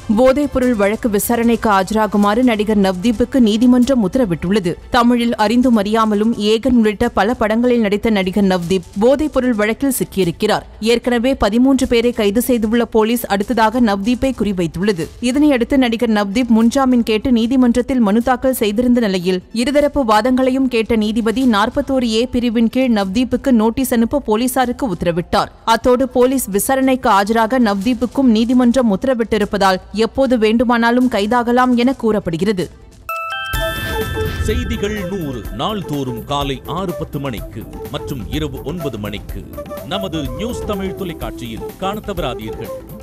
போதைப்பொருள் வழக்கு விசாரணைக்கு ஆஜராகுமாறு நடிகர் நவ்தீப்புக்கு நீதிமன்றம் உத்தரவிட்டுள்ளது தமிழில் அறிந்தும் அறியாமலும் ஏகன் உள்ளிட்ட பல படங்களில் நடித்த நடிகர் நவ்தீப் போதைப்பொருள் வழக்கில் சிக்கியிருக்கிறார் ஏற்கனவே பதிமூன்று பேரை கைது செய்துள்ள போலீஸ் அடுத்ததாக நவ்தீப்பை குறிவைத்துள்ளது இதனையடுத்து நடிகர் நவ்தீப் முன்ஜாமீன் கேட்டு நீதிமன்றத்தில் மனு தாக்கல் செய்திருந்த நிலையில் இருதரப்பு வாதங்களையும் கேட்ட நீதிபதி நாற்பத்தோரு ஏ பிரிவின் கீழ் நவ்தீப்புக்கு நோட்டீஸ் அனுப்ப போலீசாருக்கு உத்தரவிட்டார் அத்தோடு போலீஸ் விசாரணைக்கு ஆஜராக நவ்தீப்புக்கும் நீதிமன்றம் உத்தரவிட்டிருப்பதால் எப்போது வேண்டுமானாலும் கைதாகலாம் என கூறப்படுகிறது செய்திகள் நூறு நாள்தோறும் காலை ஆறு பத்து மணிக்கு மற்றும் இரவு ஒன்பது மணிக்கு நமது நியூஸ் தமிழ் தொலைக்காட்சியில் காணத் தவறாதீர்கள்